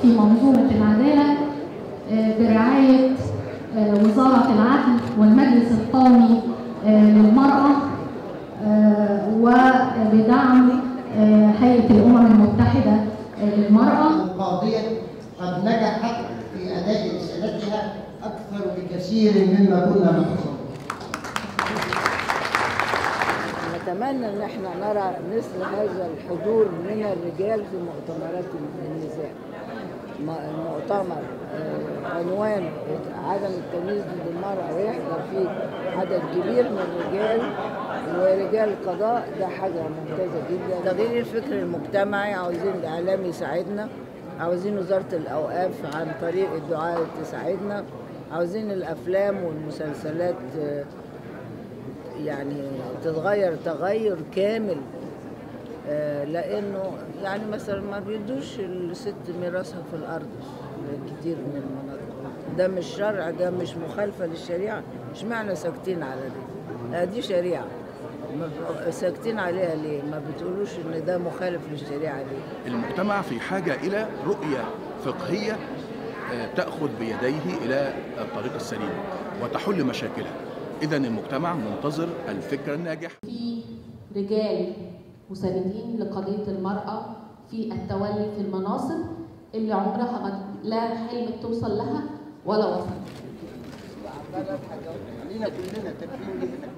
في منظومة العدالة برعاية وزارة العدل والمجلس القومي للمرأة وبدعم هيئة الأمم المتحدة للمرأة القاضية قد نجحت في أداء رسالتها أكثر بكثير مما كنا نتصور نتمنى ان احنا نرى مثل هذا الحضور من الرجال في مؤتمرات النساء المؤتمر عنوان عدم التمييز ضد المرأة ويحضر فيه عدد كبير من الرجال ورجال القضاء ده حاجة ممتازة جدا تغيير الفكر المجتمعي عاوزين الإعلام يساعدنا عاوزين وزارة الأوقاف عن طريق الدعاء تساعدنا عاوزين الأفلام والمسلسلات يعني تتغير تغير كامل لانه يعني مثلا ما بيدوش الست ميراثها في الارض كتير من المناطق ده مش شرع ده مش مخالفه للشريعه اشمعنى ساكتين على دي دي شريعه ساكتين عليها ليه ما بتقولوش ان ده مخالف للشريعه ليه المجتمع في حاجه الى رؤيه فقهيه تاخذ بيديه الى الطريق السليم وتحل مشاكلها إذا المجتمع منتظر الفكر الناجح في رجال مساندين لقضية المرأة في التولي في المناصب اللي عمرها ما لا حلمت توصل لها ولا وصلت. علينا كلنا تكفين